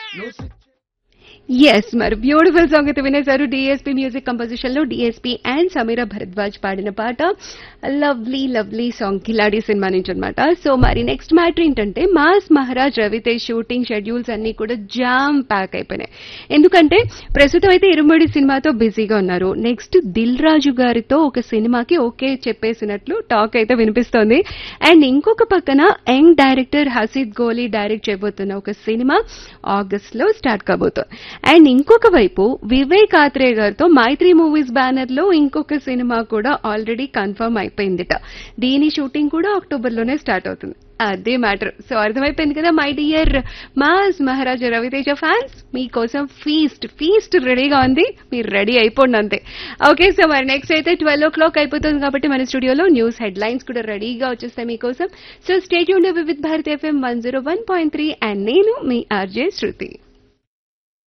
yes మరి beautiful song అయితే వినేశారు డిఎస్పీ మ్యూజిక్ కంపోజిషన్ లో డిఎస్పీ అండ్ సమీర భరద్వాజ్ పాడిన పాట lovely lovely song Khiladi cinema నుంచి అనమాట సో మరి నెక్స్ట్ మ్యాటర్ ఏంటంటే mass Maharaj Raviteja shooting schedules అన్ని కూడా జామ్ ప్యాక్ అయిపోయినాయి ఎందుకంటే ప్రస్తుతం అయితే ఇరుముడి సినిమాతో బిజీగా ఉన్నారు నెక్స్ట్ దిల్ రాజు గారితో ఒక సినిమాకి ఓకే చెప్పేసినట్లు టాక్ అయితే వినిపిస్తోంది అండ్ ఇంకొక పక్కన యంగ్ డైరెక్టర్ హసీద్ గోలీ డైరెక్ట్ చేయబోతున్న ఒక సినిమా ఆగస్ట్ లో స్టార్ట్ కాబోతోంది అండ్ ఇంకొక వైపు వివేక్ ఆత్రే గారితో మైత్రి మూవీస్ బ్యానర్ లో ఇంకొక సినిమా కూడా ఆల్రెడీ కన్ఫర్మ్ అయిపోయిందిట దీని షూటింగ్ కూడా అక్టోబర్ లోనే స్టార్ట్ అవుతుంది అదే మ్యాటర్ సో అర్థమైపోయింది కదా my dear mass Maharaja Raviteja fans మీకోసం ఫీస్ట్ ఫీస్ట్ రెడీగా ఉంది మీరు రెడీ అయిపోండి అంతే ఓకే సో మరి నెక్స్ట్ అయితే ట్వెల్వ్ ఓ క్లాక్ అయిపోతుంది కాబట్టి మన స్టూడియోలో న్యూస్ హెడ్ లైన్స్ కూడా రెడీగా వచ్చేస్తాయి మీకోసం సో స్టేట్ యూన్ with Bharat FM one zero one point three and నేను మీ ఆర్జే శృతి